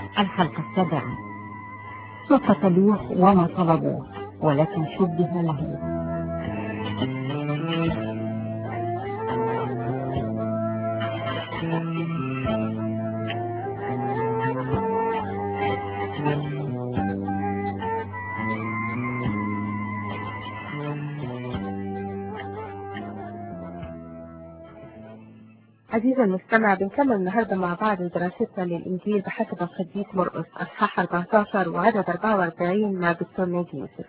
الحلقة السابعة وقتلوه وما طلبوه ولكن شبه له عزيزي المستمع بنكمل النهارده مع بعض دراستنا للإنجيل بحسب القديس مرقس أصحاح 14 وعدد 44 مع دكتور ناجي يوسف.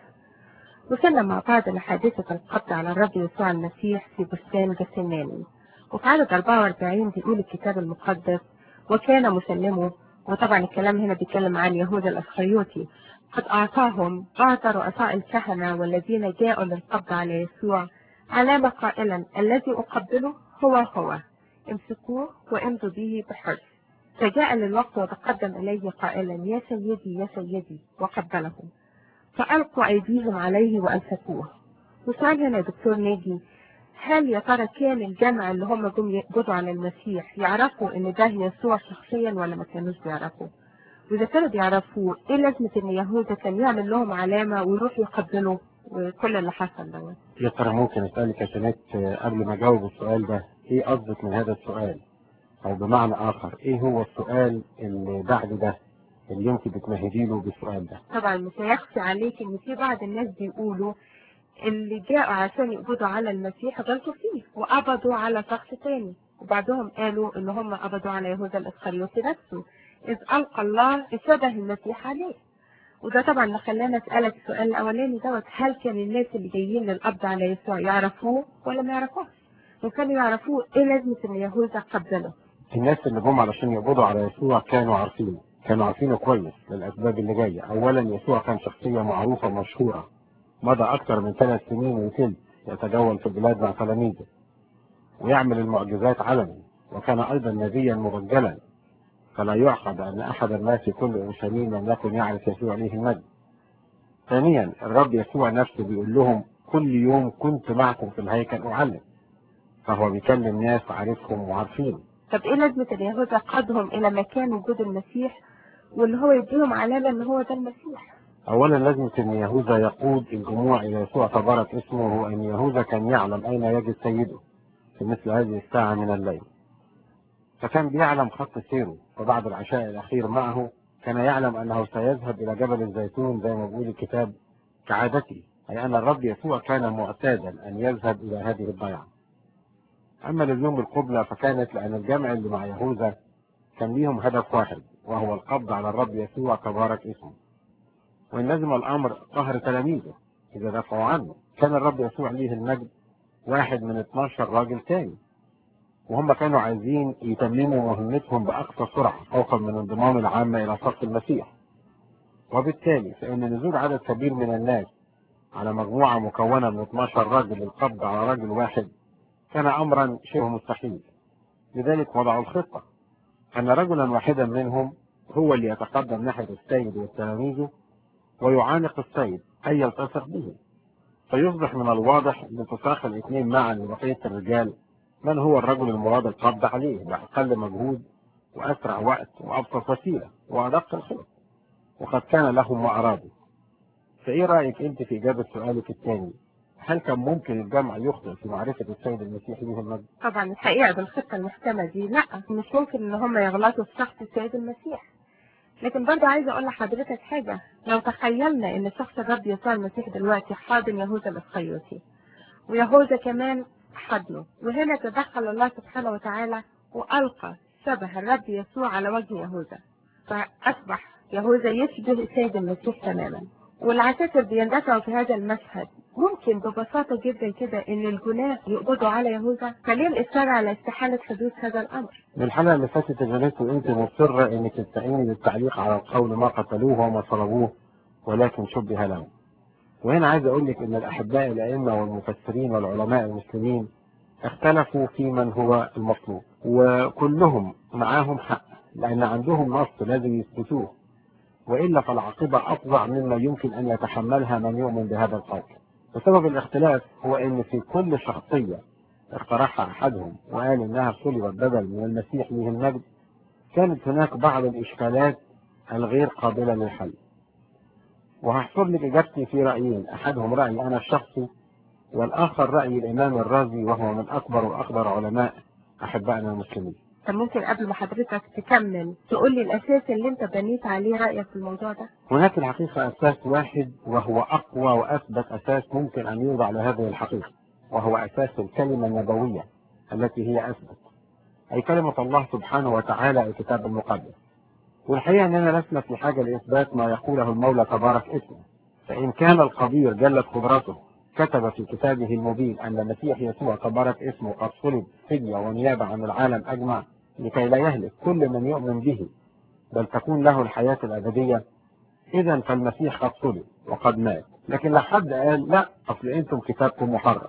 وصلنا مع بعض لحادثة القبض على الرب يسوع المسيح في بستان جثماني. وفي عدد 44 بيقول الكتاب المقدس وكان مسلمه وطبعا الكلام هنا بيتكلم عن يهوذا الأسخريوطي قد أعطاهم أعطى رؤساء الكهنة والذين جاءوا للقبض على يسوع علامة قائلا الذي أقبله هو هو امسكوه وامضوا به بحرص فجاء للوقت وتقدم إليه قائلا يا سيدي يا سيدي وقبله فألقوا أيديهم عليه وأمسكوه وسؤال هنا يا دكتور ناجي هل يا ترى كان الجمع اللي هم جم يقبضوا على المسيح يعرفوا ان ده يسوع شخصيا ولا ما كانوش بيعرفوا؟ واذا كانوا بيعرفوه ايه لازمه ان يهوذا كان يعمل لهم علامه ويروح يقبلوا وكل اللي حصل دوت؟ يا ترى ممكن اسالك يا سنات قبل ما اجاوب السؤال ده ايه قصدك من هذا السؤال او بمعنى اخر ايه هو السؤال اللي بعد ده اللي انت بتمهدي له بالسؤال ده طبعا مش هيخفي عليك ان في بعض الناس بيقولوا اللي جاءوا عشان يقبضوا على المسيح غلطوا فيه وقبضوا على شخص تاني وبعضهم قالوا ان هم قبضوا على يهوذا الاسخريوطي نفسه اذ القى الله شبه المسيح عليه وده طبعا اللي خلانا اسالك السؤال الاولاني دوت هل كان الناس اللي جايين للقبض على يسوع يعرفوه ولا ما يعرفوش؟ وكانوا يعرفوه ايه لازمه ان يهوذا قبله؟ الناس اللي جم علشان يقبضوا على يسوع كانوا عارفينه كانوا عارفينه كويس للاسباب اللي جايه اولا يسوع كان شخصيه معروفه مشهوره مضى اكثر من ثلاث سنين وثلث يتجول في البلاد مع تلاميذه ويعمل المعجزات علنا وكان ايضا نبيا مرجلا فلا يعقد ان احد الناس في كل اورشليم لم يكن يعرف يسوع عليه المجد ثانيا الرب يسوع نفسه بيقول لهم كل يوم كنت معكم في الهيكل اعلم فهو بيكلم ناس عارفهم وعارفين طب ايه لازمه ان يهوذا قادهم الى مكان وجود المسيح وان هو يديهم علامه ان هو ده المسيح؟ اولا لازمة ان يهوذا يقود الجموع الى يسوع تبارك اسمه هو ان يهوذا كان يعلم اين يجد سيده في مثل هذه الساعة من الليل فكان بيعلم خط سيره وبعد العشاء الاخير معه كان يعلم انه سيذهب الى جبل الزيتون زي ما بيقول الكتاب كعادته اي ان الرب يسوع كان معتادا ان يذهب الى هذه الضيعة اما لليوم القبلة فكانت لان الجمع اللي مع يهوذا كان ليهم هدف واحد وهو القبض على الرب يسوع تبارك اسمه وإن لزم الأمر قهر تلاميذه إذا دفعوا عنه كان الرب يسوع ليه المجد واحد من 12 راجل تاني وهم كانوا عايزين يتمموا مهمتهم بأقصى سرعة خوفا من انضمام العامة إلى صف المسيح وبالتالي فإن نزول عدد كبير من الناس على مجموعة مكونة من 12 راجل للقبض على راجل واحد كان أمرا شبه مستحيل لذلك وضعوا الخطة أن رجلا واحدا منهم هو اللي يتقدم ناحية السيد وتلاميذه ويعانق السيد أي يلتصق به فيصبح من الواضح لتصاق الاثنين معا لبقية الرجال من هو الرجل المراد القبض عليه بأقل مجهود وأسرع وقت وأبسط وسيلة وأدق الخلق وقد كان لهم ما أرادوا فإيه رأيك أنت في إجابة سؤالك الثاني هل كان ممكن الجمع يخطئ في معرفة السيد المسيح له المجد؟ طبعا الحقيقه بالخطه المحكمه دي لا مش ممكن ان هم يغلطوا في شخص السيد المسيح لكن برضه عايزه اقول لحضرتك حاجه لو تخيلنا ان شخص الرب يسوع المسيح دلوقتي حاضن يهوذا الاسخيوطي ويهوذا كمان حضنه وهنا تدخل الله سبحانه وتعالى والقى شبه الرب يسوع على وجه يهوذا فاصبح يهوذا يشبه السيد المسيح تماما والعساكر بيندفعوا في هذا المشهد ممكن ببساطة جدا كده ان الجناه يقبضوا على يهوذا فليه الإصرار على استحالة حدوث هذا الأمر من الحلقة اللي فاتت يا جلال وانت مصرة انك تستعيني بالتعليق على القول ما قتلوه وما صلبوه ولكن شبه لهم وهنا عايز اقول لك ان الاحباء الائمة والمفسرين والعلماء المسلمين اختلفوا في من هو المطلوب وكلهم معاهم حق لان عندهم نص لازم يثبتوه والا فالعاقبة افظع مما يمكن ان يتحملها من يؤمن بهذا القول وسبب الاختلاف هو ان في كل شخصية اقترحها احدهم وقال انها صلبت بدل من المسيح له المجد كانت هناك بعض الاشكالات الغير قابلة للحل وهحصر لك إجابتي في رأيين أحدهم رأيي أنا الشخصي والآخر رأي الإمام الرازي وهو من أكبر وأقدر علماء أحبائنا المسلمين طب ممكن قبل ما حضرتك تكمل تقول لي الاساس اللي انت بنيت عليه رايك في الموضوع ده هناك الحقيقة أساس واحد وهو أقوى وأثبت أساس ممكن أن يوضع لهذه الحقيقة وهو أساس الكلمة النبوية التي هي أثبت أي كلمة الله سبحانه وتعالى الكتاب المقدس والحقيقة أننا لسنا في حاجة لإثبات ما يقوله المولى تبارك اسمه فإن كان القدير جلت قدرته كتب في كتابه المبين أن المسيح يسوع تبارك اسمه قد صلب فدية ونيابة عن العالم أجمع لكي لا يهلك كل من يؤمن به بل تكون له الحياة الأبدية إذا فالمسيح قد صلب وقد مات لكن لا حد قال لا أصل أنتم كتابكم محرف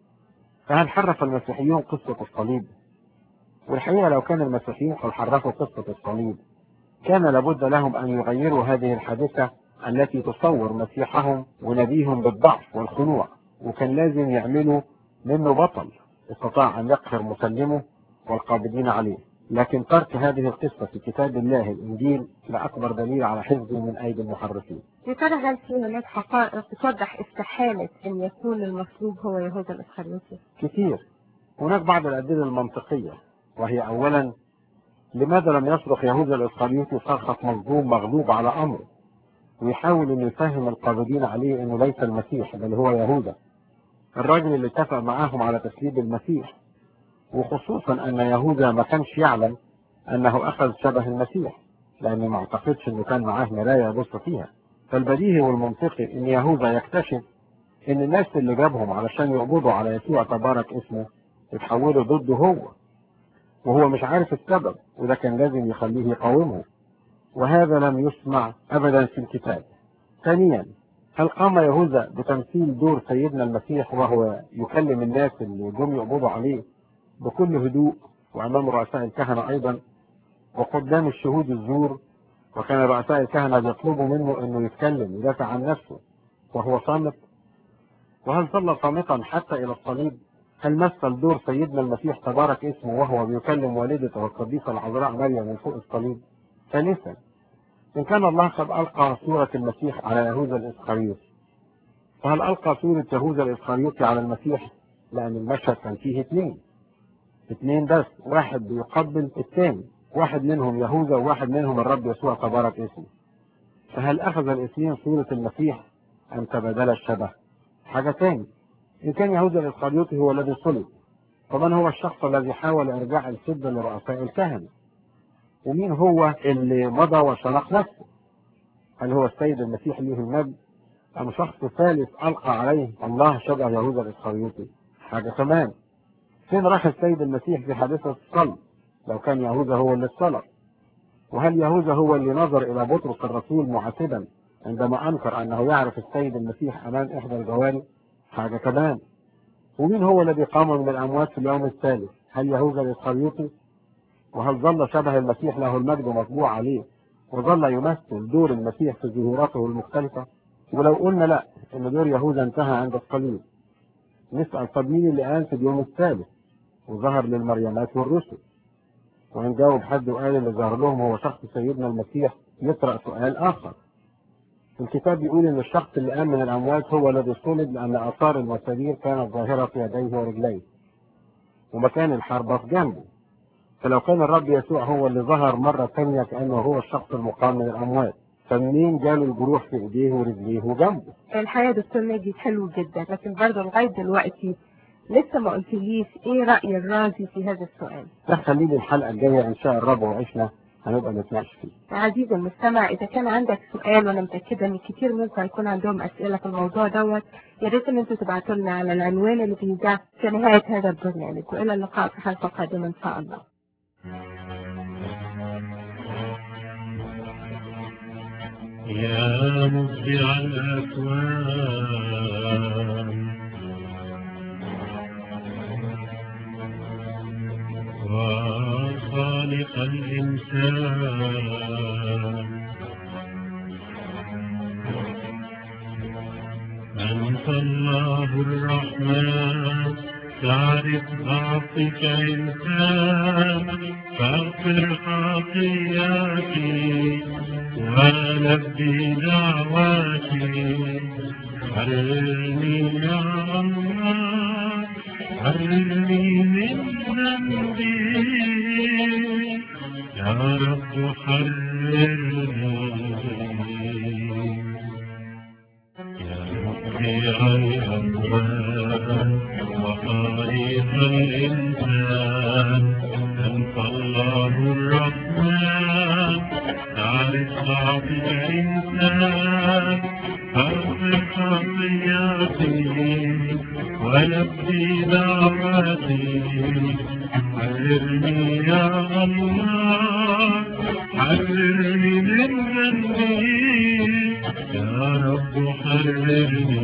فهل حرف المسيحيون قصة الصليب؟ والحقيقة لو كان المسيحيون قد حرفوا قصة الصليب كان لابد لهم أن يغيروا هذه الحادثة التي تصور مسيحهم ونبيهم بالضعف والخنوع وكان لازم يعملوا منه بطل استطاع أن يقهر مسلمه والقابضين عليه لكن ترك هذه القصة في كتاب الله الإنجيل لأكبر دليل على حفظه من أيدي المحرفين يا ترى هل في هناك حقائق توضح استحالة ان يكون المصلوب هو يهوذا الاسخريوطي؟ كثير هناك بعض الأدلة المنطقية وهي أولا لماذا لم يصرخ يهوذا الإسخريوطي صرخة مظلوم مغلوب على أمره ويحاول أن يفهم القابضين عليه أنه ليس المسيح بل هو يهوذا الراجل اللي اتفق معاهم على تسليب المسيح وخصوصا أن يهوذا ما كانش يعلم أنه أخذ شبه المسيح لأنه ما اعتقدش أنه كان معاه مراية يبص فيها فالبديهي والمنطقي أن يهوذا يكتشف أن الناس اللي جابهم علشان يقبضوا على يسوع تبارك اسمه اتحولوا ضده هو وهو مش عارف السبب وده كان لازم يخليه يقاومه وهذا لم يسمع أبدا في الكتاب ثانيا هل قام يهوذا بتمثيل دور سيدنا المسيح وهو يكلم الناس اللي جم يقبضوا عليه بكل هدوء وأمام رؤساء الكهنة أيضا وقدام الشهود الزور وكان رؤساء الكهنة بيطلبوا منه أنه يتكلم يدافع عن نفسه وهو صامت وهل ظل صامتا حتى إلى الصليب هل مثل دور سيدنا المسيح تبارك اسمه وهو بيكلم والدته القديسة العذراء مريم من فوق الصليب ثالثا إن كان الله قد ألقى صورة المسيح على يهوذا الإسخريوطي فهل ألقى صورة يهوذا الإسخريوطي على المسيح لأن المشهد كان فيه اثنين اثنين بس واحد بيقبل الثاني واحد منهم يهوذا وواحد منهم الرب يسوع تبارك اسمه فهل أخذ الاثنين صورة المسيح أم تبادل الشبه حاجة تاني إن كان يهوذا الإسخريوطي هو الذي صلب فمن هو الشخص الذي حاول إرجاع الفضة لرؤساء الكهنة ومين هو اللي مضى وشنق نفسه هل هو السيد المسيح له المجد أم شخص ثالث ألقى عليه الله شبه يهوذا الإسخريوطي حاجة كمان فين راح السيد المسيح في حادثة الصلب لو كان يهوذا هو اللي اتصلب وهل يهوذا هو اللي نظر إلى بطرس الرسول محاسبا عندما أنكر أنه يعرف السيد المسيح أمام إحدى الجواري حاجة كمان ومين هو الذي قام من الأموات في اليوم الثالث هل يهوذا الإسخريوطي وهل ظل شبه المسيح له المجد مطبوع عليه وظل يمثل دور المسيح في ظهوراته المختلفة ولو قلنا لا ان دور يهوذا انتهى عند الصليب نسأل طب مين اللي قال في اليوم الثالث وظهر للمريمات والرسل ونجاوب حد وقال اللي ظهر لهم هو شخص سيدنا المسيح يطرأ سؤال آخر الكتاب بيقول ان الشخص اللي قام من الاموات هو الذي صلب لان اثار المسامير كانت ظاهره في يديه ورجليه ومكان الحربه في جنبه فلو كان الرب يسوع هو اللي ظهر مرة ثانية كأنه هو الشخص المقام من الأموات فمنين جاله الجروح في إيديه ورجليه وجنبه الحقيقة دكتور ناجي حلو جدا لكن برضه لغاية دلوقتي لسه ما قلتليش ايه رأي الرازي في هذا السؤال ده خليه الحلقة الجاية إن شاء الرب وعشنا هنبقى نتناقش فيه عزيزي المستمع اذا كان عندك سؤال وانا متاكده ان كتير منكم هيكون عندهم اسئله في الموضوع دوت يا ريت ان انتوا تبعتوا لنا على العنوان اللي بيذاع في نهايه هذا البرنامج والى اللقاء في حلقه قادمه ان شاء الله يا مبدع الأكوان وخالق الإنسان أنت الله الرحمن تعرف ضعفك إنسان فاغفر خطيئتي ولبي دعواتي حررني يا الله حررني من ذنبي يا رب حررني يا مبدع الأموال وخالق الإنسان أنت الله الرحمن تعرف ضعفك إنسان فاغفر خطيئاتي ولبي دعواتي حررني يا الله حررني من ذنبي يا رب حررني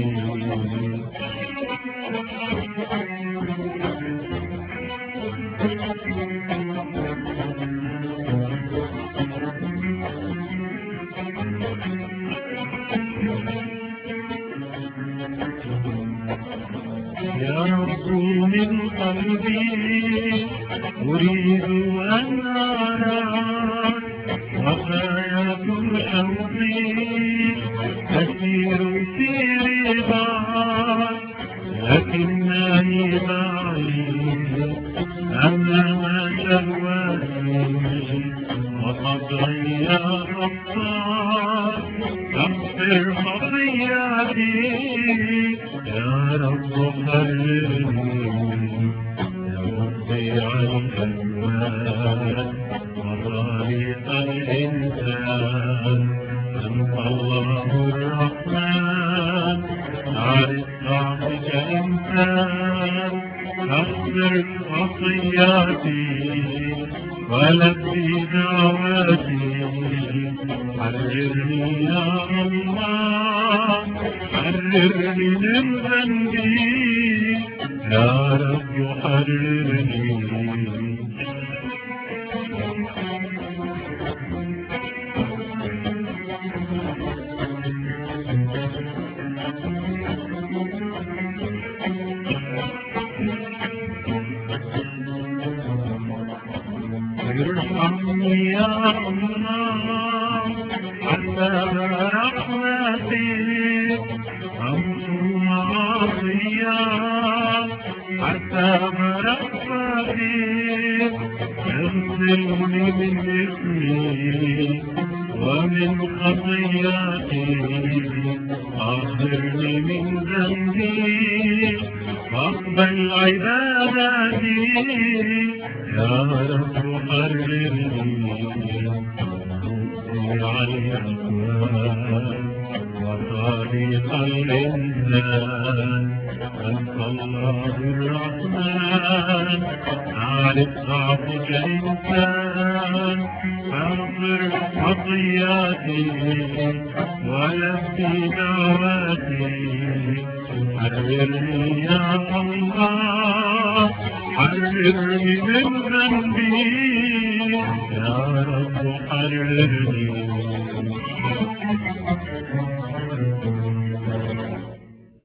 يا رب من قلبي أريد أن أراك وغاية حوضي أسير في رضاك لكنني بعيد أمام شهواتي وقضي يا غفار اغفر خطيئتي يا رب حررني يا مبدع الألوان وخالق الإنسان أنت الله الرحمن عرف ضعفك إنسان أغفر خطيئتي ولبي دعواتي حررني يا الله حررني من ذنبي يا رب حررني ارحمني يا الله حسب رحمتك أمر معصية حسب رحمتك اغسلني من اسمي ومن خطيئتي أخبرني من ذنبي واقبل عبادتي يا رب حررني على الأكوان وخالق الإنسان أنت الله الرحمن عارف ضعفك إنسان فاغفر خطيئاتي ولبي دعواتي حررني يا الله حررني من ذنبي يا رب حررني